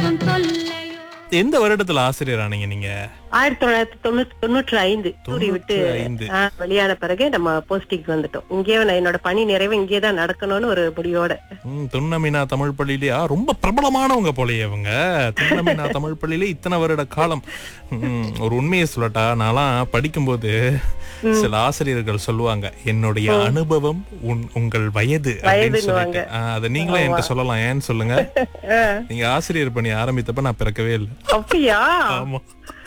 பெரும் தொல்லையோ எந்த வருடத்துல ஆசிரியர் ஆனீங்க நீங்க ஆயிரத்தி தொள்ளாயிரத்தி தொண்ணூத்தி தொண்ணூற்றி ஐந்து சூரி விட்டு தொண்ணூற்றி ஐந்து. ஆ, வெளியான பிறகு நம்ம போஸ்டிங் வந்துட்டோம் இங்கேயே நான் என்னோட பணி நிறைவு இங்கேயே தான் நடக்கணும்னு ஒரு முடிவோட ம், துன்னமினா தமிழ் பள்ளியிலே ஆ, ரொம்ப பிரபலமானவங்க போலயே அவங்க துன்னமினா தமிழ் பள்ளியிலே இத்தனை வருட காலம் ம், ஒரு உண்மையை சொல்லட்டா நான்லாம் படிக்கும்போது சில ஆசிரியர்கள் சொல்லுவாங்க என்னுடைய அனுபவம் உன் உங்கள் வயது அப்படின்னு சொல்லிட்டு ஆ, அதை நீங்களே என்கிட்ட சொல்லலாம் ஏன்னு சொல்லுங்க ஆ, நீங்க ஆசிரியர் பணி ஆரம்பித்தப்ப நான் பிறக்கவே இல்லை அப்படியா ஆமா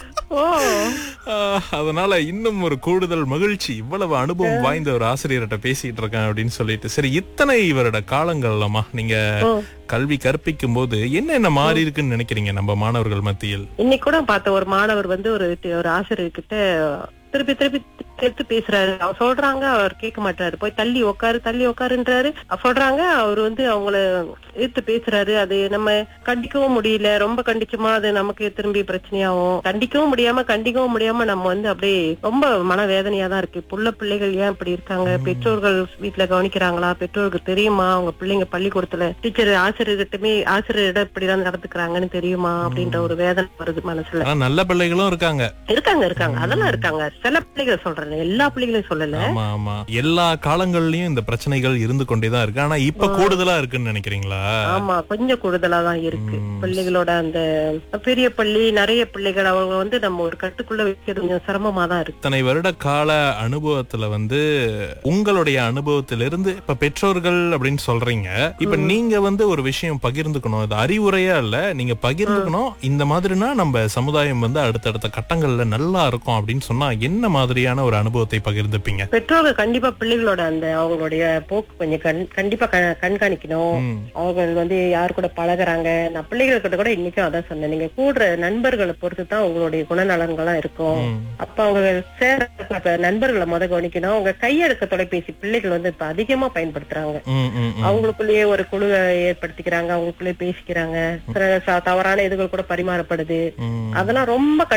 ஓ ஆ, அதனால இன்னும் ஒரு கூடுதல் மகிழ்ச்சி இவ்வளவு அனுபவம் வாய்ந்த ஒரு ஆசிரியர்கிட்ட பேசிட்டு இருக்கேன் அப்படின்னு சொல்லிட்டு சரி இத்தனை வருட காலங்கள்லமா நீங்க கல்வி கற்பிக்கும் போது என்னென்ன மாறி இருக்குன்னு நினைக்கிறீங்க நம்ம மாணவர்கள் மத்தியில் இன்னைக்கு கூட பார்த்த ஒரு மாணவர் வந்து ஒரு ஒரு ஆசிரியர் கிட்ட திருப்பி திருப்பி எடுத்து பேசுறாரு அவர் சொல்றாங்க அவர் கேட்க மாட்டாரு போய் தள்ளி உட்காரு தள்ளி உட்காருன்றாரு அவர் சொல்றாங்க அவர் வந்து அவங்கள எடுத்து பேசுறாரு அது நம்ம கண்டிக்கவும் முடியல ரொம்ப கண்டிச்சோமா அது நமக்கு திரும்பி பிரச்சனையாகும் கண்டிக்கவும் முடியாம கண்டிக்கவும் முடியாம நம்ம வந்து அப்படியே ரொம்ப மனவேதனையா தான் இருக்கு புள்ள பிள்ளைகள் ஏன் இப்படி இருக்காங்க பெற்றோர்கள் வீட்டுல கவனிக்கிறாங்களா பெற்றோருக்கு தெரியுமா அவங்க பிள்ளைங்க பள்ளிக்கூடத்துல டீச்சர் ஆசிரியர்கிட்டமே ஆசிரியரிடம் இப்படிதான் நடந்துக்கிறாங்கன்னு தெரியுமா அப்படின்ற ஒரு வேதனை வருது மனசுல ஆனா நல்ல பிள்ளைகளும் இருக்காங்க இருக்காங்க இருக்காங்க அதெல்லாம் இருக்காங்க சில பிள்ளைகள் சொல்றேன் எல்லா பிள்ளைகளையும் சொல்லல ஆமா ஆமா எல்லா காலங்கள்லயும் இந்த பிரச்சனைகள் இருந்து கொண்டேதான் இருக்கு ஆனா இப்ப கூடுதலா இருக்குன்னு நினைக்கிறீங்களா ஆமா கொஞ்சம் கூடுதலா தான் இருக்கு ம். பிள்ளைகளோட அந்த பெரிய பள்ளி நிறைய பிள்ளைகள் அவங்க வந்து நம்ம ஒரு கட்டுக்குள்ள வைக்கிறது கொஞ்சம் சிரமமா தான் இருக்கு இத்தனை வருட கால அனுபவத்துல வந்து உங்களுடைய அனுபவத்திலிருந்து இப்ப பெற்றோர்கள் அப்படின்னு சொல்றீங்க இப்ப நீங்க வந்து ஒரு விஷயம் பகிர்ந்துக்கணும் இது அறிவுரையா இல்ல நீங்க பகிர்ந்துக்கணும் இந்த மாதிரினா நம்ம சமுதாயம் வந்து அடுத்தடுத்த கட்டங்கள்ல நல்லா இருக்கும் அப்படின்னு சொன்னா என்ன மாதிரியான ஒரு அனுபவத்தை பகிர்ந்துப்பீங்க பெற்றோர்கள் கண்டிப்பா பிள்ளைகளோட அந்த அவங்களுடைய போக்கு கொஞ்சம் கண் கண்டிப்பா க- கண்காணிக்கணும் ம், அவங்க வந்து யார் கூட பழகுறாங்க நான் பிள்ளைகள்கிட்ட கூட இன்னைக்கும் அதான் சொன்னேன் நீங்க கூடுற நண்பர்களை பொறுத்து தான் உங்களுடைய குணநலன்கள்லாம் இருக்கும் ம், அப்ப அவங்க சேர இப்ப நண்பர்களை முத கவனிக்கணும் அவங்க கையெடுக்க தொலைபேசி பிள்ளைகள் வந்து இப்ப அதிகமா பயன்படுத்துறாங்க ம், ம், ம். அவங்களுக்குள்ளேயே ஒரு குழு ஏற்படுத்திக்கிறாங்க அவங்களுக்குள்ளேயே பேசிக்கிறாங்க சில ச- தவறான இதுகள் கூட பரிமாறப்படுது ம். அதெல்லாம் ரொம்ப